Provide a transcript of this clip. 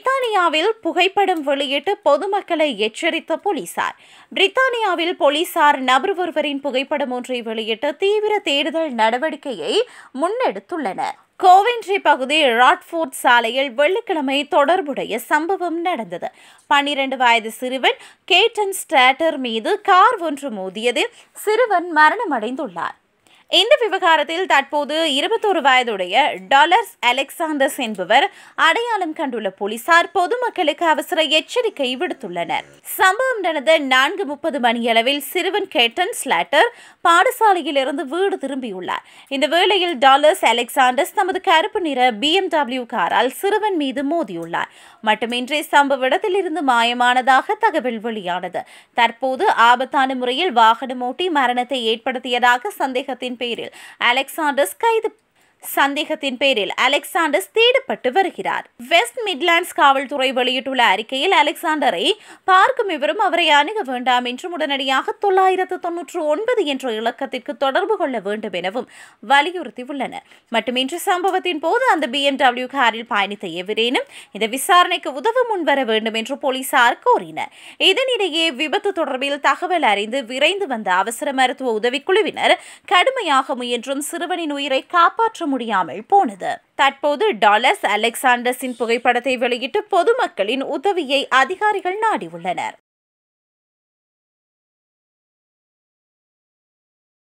பிரித்தானியாவில் புகைப்படம் வெளியிட்டு பொதுமக்களை எச்சரித்த போலீசார் பிரித்தானியாவில் போலீசார் நபர் ஒருவரின் புகைப்படம் ஒன்றை வெளியிட்டு தீவிர தேடுதல் நடவடிக்கையை முன்னெடுத்துள்ளனர் கோவென்ட்ரி பகுதி ராட்ஃபோர்ட் சாலையில் வெள்ளிக்கிழமை தொடர்புடைய சம்பவம் நடந்தது பன்னிரண்டு வயது சிறுவன் கேட்டன் ஸ்டாட்டர் மீது கார் ஒன்று மோதியதில் சிறுவன் மரணமடைந்துள்ளார் இந்த விவகாரத்தில் தற்போது இருபத்தோரு வயதுடைய டாலர்ஸ் அலெக்சாண்டர்ஸ் என்பவர் அடையாளம் கண்டுள்ள போலீசார் பொதுமக்களுக்கு அவசர எச்சரிக்கை விடுத்துள்ளனர் சம்பவம் நடந்த நான்கு முப்பது மணியளவில் சிறுவன் கேட்டன் ஸ்லாட்டர் பாடசாலையிலிருந்து வீடு திரும்பியுள்ளார் இந்த வேளையில் டாலர்ஸ் அலெக்சாண்டர்ஸ் தமது கருப்பு நிற பிஎம்டபிள்யூ காரால் சிறுவன் மீது மோதியுள்ளார் மட்டுமின்றி சம்பவ இடத்திலிருந்து மாயமானதாக தகவல் வெளியானது தற்போது ஆபத்தான முறையில் வாகனம் ஓட்டி மரணத்தை ஏற்படுத்தியதாக சந்தேகத்தின் பேரில் அலெக்சாண்டர்ஸ் கைது சந்தேகத்தின் பேரில் அலெக்சாண்டர்ஸ் தேடப்பட்டு வருகிறார் வெஸ்ட் மிட்லாண்ட்ஸ் காவல்துறை வெளியிட்டுள்ள அறிக்கையில் அலெக்சாண்டரை பார்க்கும் இவரும் அவரை அணுக வேண்டாம் என்றும் உடனடியாக தொள்ளாயிரத்து தொன்னூற்று ஒன்பது என்ற இலக்கத்திற்கு தொடர்பு கொள்ள வேண்டும் எனவும் வலியுறுத்தியுள்ளனர் மட்டுமின்றி சம்பவத்தின் போது அந்த பிஎம்டபிள்யூ காரில் பயணித்த எவரேனும் இந்த விசாரணைக்கு உதவ முன்வர வேண்டும் என்று போலீசார் கோரினர் இதனிடையே விபத்து தொடர்பில் தகவல் அறிந்து விரைந்து வந்த அவசர மருத்துவ உதவிக்குழுவினர் கடுமையாக முயன்றும் சிறுவனின் உயிரை காப்பாற்ற முடியாமல் போனது தற்போது டாலர்ஸ் அலெக்சாண்டர்ஸின் புகைப்படத்தை வெளியிட்டு பொதுமக்களின் உதவியை அதிகாரிகள் நாடியுள்ளனர்